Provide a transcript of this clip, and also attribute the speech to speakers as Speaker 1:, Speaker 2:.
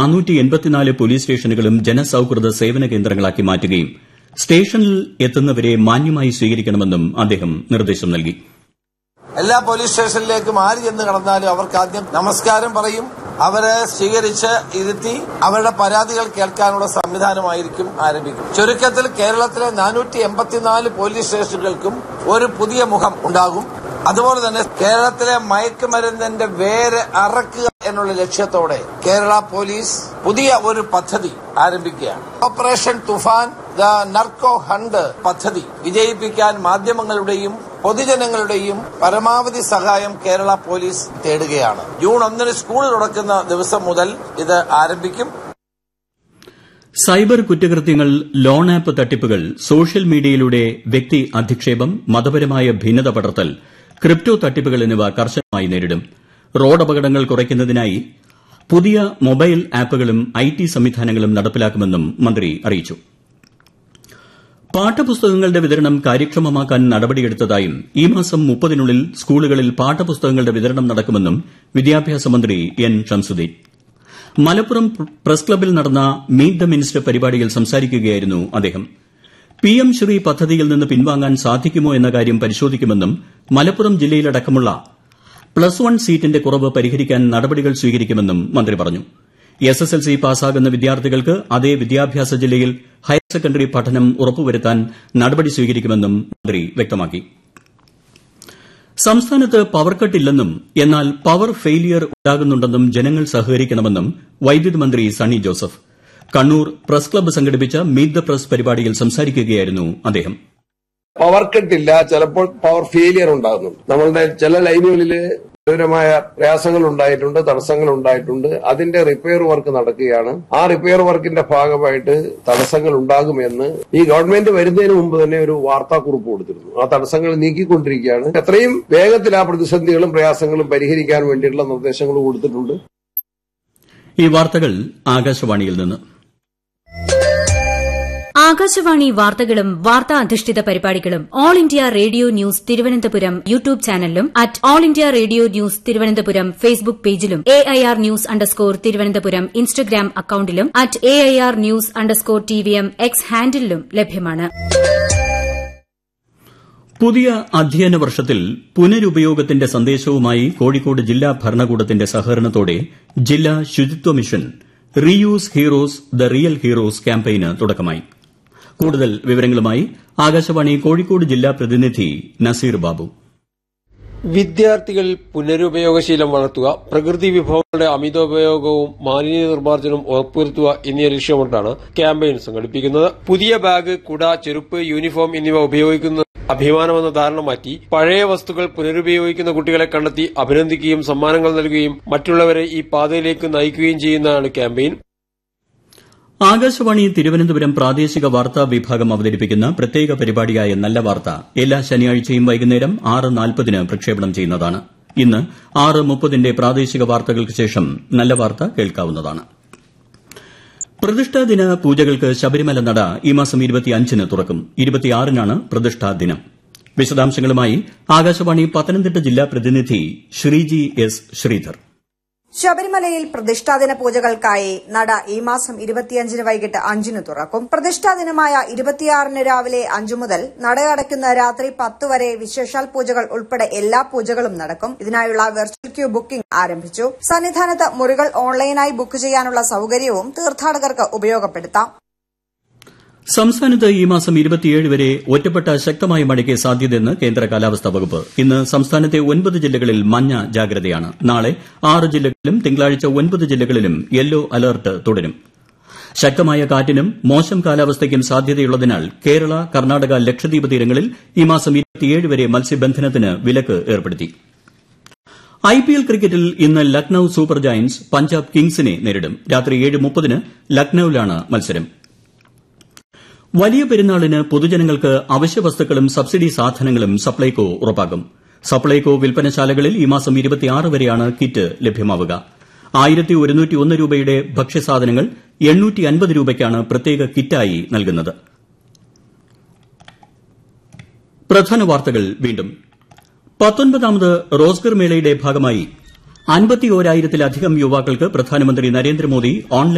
Speaker 1: police സ്റ്റേഷനുകളും ജനസൌഹൃദ സേവന കേന്ദ്രങ്ങളാക്കി മാറ്റുകയും സ്റ്റേഷനിൽ എത്തുന്നവരെ മാന്യമായി സ്വീകരിക്കണമെന്നും അദ്ദേഹം നിർദ്ദേശം നൽകി
Speaker 2: എല്ലാ പോലീസ് സ്റ്റേഷനിലേക്കും ആര് ചെന്ന് കടന്നാലും അവർക്ക് ആദ്യം നമസ്കാരം പറയും അവരെ സ്വീകരിച്ച് ഇരുത്തി അവരുടെ പരാതികൾ കേൾക്കാനുള്ള സംവിധാനമായിരിക്കും ആരംഭിക്കും ചുരുക്കത്തിൽ കേരളത്തിലെ നാനൂറ്റി എൺപത്തിനാല് പോലീസ് സ്റ്റേഷനുകൾക്കും ഒരു പുതിയ മുഖം ഉണ്ടാകും അതുപോലെ തന്നെ കേരളത്തിലെ മയക്കുമരുന്നിന്റെ വേര് അറക്കുക എന്നുള്ള ലക്ഷ്യത്തോടെ കേരള പോലീസ് പുതിയ ഒരു പദ്ധതി ആരംഭിക്കുകയാണ് operation Toofan the narco hunt പദ്ധതി വിജയിപ്പിക്കാൻ മാധ്യമങ്ങളുടെയും പൊതുജനങ്ങളുടെയും പരമാവധി സഹായം കേരള പോലീസ് തേടുകയാണ് ജൂൺ ഒന്നിന് സ്കൂൾ തുറക്കുന്ന ദിവസം മുതൽ ഇത് ആരംഭിക്കും
Speaker 1: സൈബർ കുറ്റകൃത്യങ്ങൾ ലോൺ ആപ്പ് തട്ടിപ്പുകൾ സോഷ്യൽ മീഡിയയിലൂടെ വ്യക്തി അധിക്ഷേപം മതപരമായ ഭിന്നത പടർത്തൽ ക്രിപ്റ്റോ തട്ടിപ്പുകൾ എന്നിവ കർശനമായി നേരിടും റോഡപകടങ്ങൾ കുറയ്ക്കുന്നതിനായി പുതിയ മൊബൈൽ ആപ്പുകളും ഐടി സംവിധാനങ്ങളും നടപ്പിലാക്കുമെന്നും മന്ത്രി അറിയിച്ചു പാഠപുസ്തകങ്ങളുടെ വിതരണം കാര്യക്ഷമമാക്കാൻ നടപടിയെടുത്തതായും ഈ മാസം മുപ്പതിനുള്ളിൽ സ്കൂളുകളിൽ പാഠപുസ്തകങ്ങളുടെ വിതരണം നടക്കുമെന്നും വിദ്യാഭ്യാസ മന്ത്രി എൻ ഷംസുദ്ദീൻ മലപ്പുറം പ്രസ് ക്ലബ്ബിൽ നടന്ന മീറ്റ് ദ മിനിസ്റ്റർ പരിപാടിയിൽ സംസാരിക്കുകയായിരുന്നു അദ്ദേഹം പിഎം ശ്രീ പദ്ധതിയിൽ നിന്ന് പിൻവാങ്ങാൻ സാധിക്കുമോ എന്ന കാര്യം പരിശോധിക്കുമെന്നും മലപ്പുറം ജില്ലയിലടക്കമുള്ള പ്ലസ് വൺ സീറ്റിന്റെ കുറവ് പരിഹരിക്കാൻ നടപടികൾ സ്വീകരിക്കുമെന്നും മന്ത്രി പറഞ്ഞു എസ്എസ്എൽസി പാസ്സാകുന്ന വിദ്യാർത്ഥികൾക്ക് അതേ വിദ്യാഭ്യാസ ജില്ലയിൽ ഹയർ സെക്കൻഡറി പഠനം ഉറപ്പുവരുത്താൻ നടപടി സ്വീകരിക്കുമെന്നും മന്ത്രി വ്യക്തമാക്കി സംസ്ഥാനത്ത് പവർ കട്ടില്ലെന്നും എന്നാൽ പവർ ഫെയിലിയർ ഉണ്ടാകുന്നുണ്ടെന്നും ജനങ്ങൾ സഹകരിക്കണമെന്നും വൈദ്യുതി മന്ത്രി സണ്ണി ജോസഫ് കണ്ണൂർ പ്രസ് ക്ലബ്ബ് സംഘടിപ്പിച്ച മീറ്റ് ദ പ്രസ് പരിപാടിയിൽ സംസാരിക്കുകയായിരുന്നു അദ്ദേഹം
Speaker 3: പവർ കട്ടില്ല ചിലപ്പോൾ പവർ ഫെയിലിയർ ഉണ്ടാകുന്നുണ്ട് നമ്മളുടെ ചില ലൈനുകളിൽ ഗുരുതരമായ പ്രയാസങ്ങൾ ഉണ്ടായിട്ടുണ്ട് തടസ്സങ്ങൾ ഉണ്ടായിട്ടുണ്ട് അതിന്റെ റിപ്പയർ വർക്ക് നടക്കുകയാണ് ആ റിപ്പയർ വർക്കിന്റെ ഭാഗമായിട്ട് തടസ്സങ്ങൾ ഉണ്ടാകുമെന്ന് ഈ ഗവൺമെന്റ് വരുന്നതിന് മുമ്പ് തന്നെ ഒരു വാർത്താക്കുറിപ്പ് കൊടുത്തിരുന്നു ആ തടസ്സങ്ങൾ നീക്കിക്കൊണ്ടിരിക്കുകയാണ് എത്രയും വേഗത്തിൽ ആ പ്രതിസന്ധികളും പ്രയാസങ്ങളും പരിഹരിക്കാൻ വേണ്ടിയിട്ടുള്ള നിർദ്ദേശങ്ങൾ കൊടുത്തിട്ടുണ്ട്
Speaker 1: ഈ വാർത്തകൾ ആകാശവാണിയിൽ നിന്ന്
Speaker 4: ആകാശവാണി വാർത്തകളും വാർത്താ അധിഷ്ഠിത പരിപാടികളും all India radio news Thiruvananthapuram YouTube ചാനലിലും at all India radio news Thiruvananthapuram Facebook പേജിലും A I R news underscore Thiruvananthapuram Instagram അക്കൌണ്ടിലും at A I R news underscore T V M X ഹാൻഡിലും ലഭ്യമാണ്
Speaker 1: പുതിയ അധ്യയന വർഷത്തിൽ പുനരുപയോഗത്തിന്റെ സന്ദേശവുമായി കോഴിക്കോട് ജില്ലാ ഭരണകൂടത്തിന്റെ സഹകരണത്തോടെ ജില്ലാ ശുചിത്വ mission reuse heroes the real heroes ക്യാമ്പയിന് തുടക്കമായി കൂടുതൽ വിവരങ്ങളുമായി ആകാശവാണി കോഴിക്കോട് ജില്ലാ പ്രതിനിധി നസീർ ബാബു
Speaker 5: വിദ്യാർത്ഥികളിൽ പുനരുപയോഗശീലം വളർത്തുക പ്രകൃതി വിഭവങ്ങളുടെ അമിതോപയോഗവും മാലിന്യ നിർമ്മാർജ്ജനവും ഉറപ്പുവരുത്തുക എന്നിവ ലക്ഷ്യമിട്ടാണ് ക്യാമ്പയിൻ സംഘടിപ്പിക്കുന്നത് പുതിയ ബാഗ് കുട ചെരുപ്പ് യൂണിഫോം എന്നിവ ഉപയോഗിക്കുന്ന അഭിമാനമെന്ന ധാരണ മാറ്റി പഴയ വസ്തുക്കൾ പുനരുപയോഗിക്കുന്ന കുട്ടികളെ കണ്ടെത്തി അഭിനന്ദിക്കുകയും സമ്മാനങ്ങൾ നൽകുകയും മറ്റുള്ളവരെ ഈ പാതയിലേക്ക് നയിക്കുകയും ചെയ്യുന്നതാണ് ക്യാമ്പയിൻ
Speaker 1: ആകാശവാണി തിരുവനന്തപുരം പ്രാദേശിക വാർത്താ വിഭാഗം അവതരിപ്പിക്കുന്ന പ്രത്യേക പരിപാടിയായ നല്ല വാർത്ത എല്ലാ ശനിയാഴ്ചയും വൈകുന്നേരം ആറ് നാൽപ്പതിന് പ്രക്ഷേപണം ചെയ്യുന്നതാണ് ഇന്ന് ആറ് മുപ്പതിന്റെ പ്രാദേശിക വാർത്തകൾക്ക് ശേഷം നല്ല വാർത്ത കേൾക്കാവുന്നതാണ് പ്രതിഷ്ഠാദിന പൂജകൾക്ക് ശബരിമല നട ഈ മാസം ഇരുപത്തിയഞ്ചിന് തുറക്കും ഇരുപത്തിയാറിനാണ് പ്രതിഷ്ഠാ ദിനം വിശദാംശങ്ങളുമായി ആകാശവാണി പത്തനംതിട്ട ജില്ലാ പ്രതിനിധി ശ്രീജി എസ് ശ്രീധർ
Speaker 6: ശബരിമലയിൽ പ്രതിഷ്ഠാദിന പൂജകൾക്കായി നട ഈ മാസം ഇരുപത്തിയഞ്ചിന് വൈകിട്ട് അഞ്ചിന് തുറക്കും പ്രതിഷ്ഠാദിനമായ ഇരുപത്തിയാറിന് രാവിലെ അഞ്ചു മുതൽ നട അടയ്ക്കുന്ന രാത്രി പത്ത് വരെ വിശേഷാൽ പൂജകൾ ഉൾപ്പെടെ എല്ലാ പൂജകളും നടക്കും ഇതിനായുള്ള വെർച്വൽ ക്യൂ ബുക്കിംഗ് ആരംഭിച്ചു സന്നിധാനത്ത് മുറികൾ ഓൺലൈനായി ബുക്ക് ചെയ്യാനുള്ള സൌകര്യവും തീർത്ഥാടകർക്ക് ഉപയോഗപ്പെടുത്താം
Speaker 1: സംസ്ഥാനത്ത് ഈ മാസം ഇരുപത്തിയേഴ് വരെ ഒറ്റപ്പെട്ട ശക്തമായ മഴയ്ക്ക് സാധ്യതയെന്ന് കേന്ദ്ര കാലാവസ്ഥാ വകുപ്പ് ഇന്ന് സംസ്ഥാനത്തെ ഒൻപത് ജില്ലകളിൽ മഞ്ഞ ജാഗ്രതയാണ് നാളെ ആറ് ജില്ലകളിലും തിങ്കളാഴ്ച ഒൻപത് ജില്ലകളിലും യെല്ലോ അലർട്ട് തുടരും ശക്തമായ കാറ്റിനും മോശം കാലാവസ്ഥയ്ക്കും സാധ്യതയുള്ളതിനാൽ കേരള കർണാടക ലക്ഷദ്വീപ് തീരങ്ങളിൽ ഈ മാസം ഇരുപത്തിയേഴ് വരെ മത്സ്യബന്ധനത്തിന് വിലക്ക് ഏർപ്പെടുത്തി ഐപിഎൽ ക്രിക്കറ്റിൽ ഇന്ന് ലക്നൌ സൂപ്പർ ജയന്റ്സ് പഞ്ചാബ് കിങ്സിനെ നേരിടും രാത്രി ഏഴ് മുപ്പതിന് ലക്നൌവിലാണ് മത്സരം വലിയ പെരുന്നാളിന് പൊതുജനങ്ങൾക്ക് അവശ്യ വസ്തുക്കളും സബ്സിഡി സാധനങ്ങളും സപ്ലൈകോ ഉറപ്പാക്കും സപ്ലൈകോ വിൽപ്പനശാലകളിൽ ഈ മാസം ഇരുപത്തിയാറ് വരെയാണ് കിറ്റ് ലഭ്യമാവുക ആയിരത്തി ഒരുന്നൂറ്റി ഒന്ന് രൂപയുടെ ഭക്ഷ്യസാധനങ്ങൾ എണ്ണൂറ്റി അൻപത് രൂപയ്ക്കാണ് പ്രത്യേക കിറ്റായി നൽകുന്നത് പ്രധാന വാർത്തകൾ വീണ്ടും പത്തൊൻപതാമത് റോസ്ഗർ മേളയുടെ ഭാഗമായി അൻപത്തിയോരായിരത്തിലധികം യുവാക്കൾക്ക് പ്രധാനമന്ത്രി നരേന്ദ്രമോദി ഓൺലൈൻ